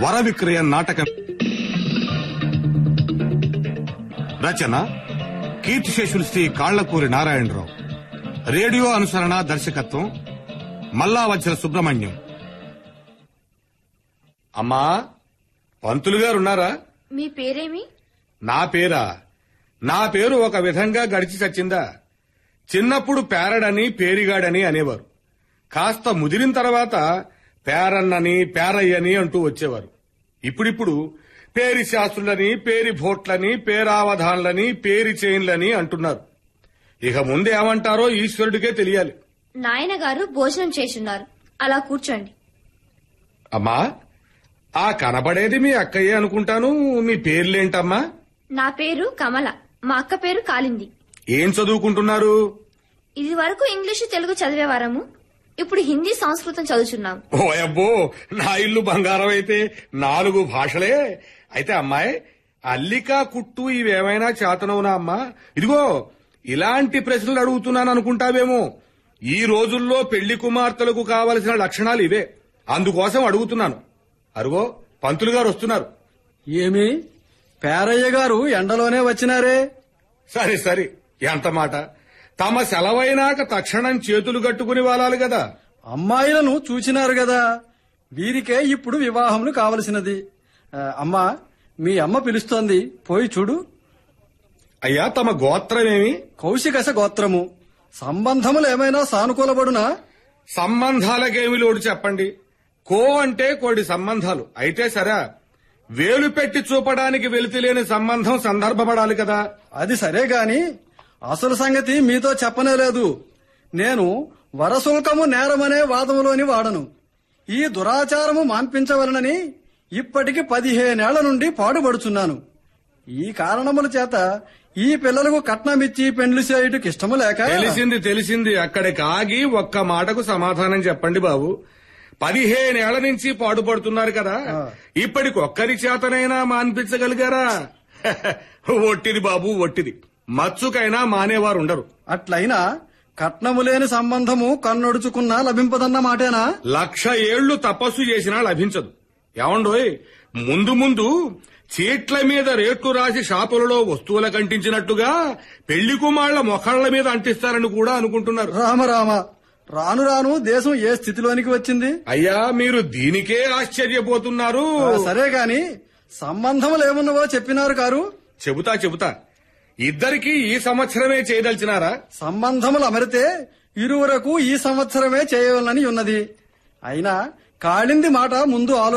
వర విక్రయ నాటకం రచన కీర్తిశేషులు శ్రీ కాళ్లకూరి నారాయణరావు రేడియో అనుసరణ దర్శకత్వం మల్లావచ్చల సుబ్రహ్మణ్యం అమ్మా పంతులు గారు ఉన్నారా మీ పేరేమి నా పేరా నా పేరు ఒక విధంగా గడిచి చచ్చిందా చిన్నప్పుడు పేరడని పేరిగాడని అనేవారు కాస్త ముదిరిన తర్వాత పేరన్నని పేరయ్యని అంటూ వచ్చేవారు ఇప్పుడిప్పుడు పేరి శాస్త్రులని పేరి భోట్లని పేరావధాన్లని పేరి చైన్లని అంటున్నారు ఇక ముందేమంటారో ఈశ్వరుడికే తెలియాలి నాయన గారు భోజనం చేసున్నారు అలా కూర్చోండి అమ్మా ఆ కనబడేది మీ అక్కయ్యే అనుకుంటాను మీ పేర్లేంటమ్మా నా పేరు కమల మా అక్క పేరు కాలింది ఏం చదువుకుంటున్నారు ఇది వరకు ఇంగ్లీషు తెలుగు చదివేవారము ఇప్పుడు హిందీ సంస్కృతం చదువుచున్నాం ఓ అబ్బో నా ఇల్లు బంగారం అయితే నాలుగు భాషలే అయితే అమ్మాయి అల్లిక కుట్టు ఇవేమైనా చేతనవునా అమ్మా ఇదిగో ఇలాంటి ప్రశ్నలు అడుగుతున్నాను అనుకుంటావేమో ఈ రోజుల్లో పెళ్లి కుమార్తెలకు కావలసిన లక్షణాలు ఇవే అందుకోసం అడుగుతున్నాను అరుగో పంతులు గారు వస్తున్నారు ఏమి పేరయ్య గారు ఎండలోనే వచ్చినారే సరే సరే ఎంత మాట తమ సెలవైనాక తక్షణం చేతులు కట్టుకుని వాలాలి కదా అమ్మాయిలను చూచినారు కదా వీరికే ఇప్పుడు వివాహములు కావలసినది ఆ, అమ్మా మీ అమ్మ పిలుస్తోంది పోయి చూడు అయ్యా తమ గోత్రమేమి కౌశికస గోత్రము సంబంధములు ఏమైనా సానుకూలబడునా సంబంధాలకేమి లోడు చెప్పండి కో అంటే కోడి సంబంధాలు అయితే సరే వేలు పెట్టి చూపడానికి వెలితిలేని సంబంధం సందర్భపడాలి కదా అది సరే గాని అసలు సంగతి మీతో చెప్పనే లేదు నేను వరశుల్కము నేరమనే వాదములోని వాడను ఈ దురాచారము మాన్పించవలనని ఇప్పటికి పదిహేనేళ్ల నుండి పాడుపడుచున్నాను ఈ కారణముల చేత ఈ పిల్లలకు కట్నమిచ్చి పెండ్లు చేయుటకు ఇష్టము లేక తెలిసింది తెలిసింది అక్కడికి ఆగి ఒక్క మాటకు సమాధానం చెప్పండి బాబు పదిహేనేళ్ల నుంచి పాడుపడుతున్నారు కదా ఆ. ఇప్పటికి ఒక్కరి చేతనైనా మాన్పించగలిగారా ఒట్టిది బాబు ఒట్టిది మచ్చుకైనా మానేవారు ఉండరు అట్లయినా కట్నము లేని సంబంధము కన్నొడుచుకున్నా లభింపదన్న మాటేనా లక్ష ఏళ్లు తపస్సు చేసినా లభించదు ఏమండోయ్ ముందు ముందు చీట్ల మీద రేట్లు రాసి షాపులలో వస్తువుల కంటించినట్టుగా పెళ్లి కుమాళ్ల మొఖళ్ల మీద అంటిస్తారని కూడా అనుకుంటున్నారు రామ రామ రాను రాను దేశం ఏ స్థితిలోనికి వచ్చింది అయ్యా మీరు దీనికే ఆశ్చర్యపోతున్నారు ఆ, సరే గాని సంబంధములు ఏమున్నవో చెప్పినారు కారు చెబుతా చెబుతా ఇద్దరికి ఈ సంవత్సరమే చేయదలిచినారా సంబంధములు అమరితే ఇరువురకు ఈ సంవత్సరమే చేయవలనని ఉన్నది అయినా కాళింది మాట ముందు ఆలో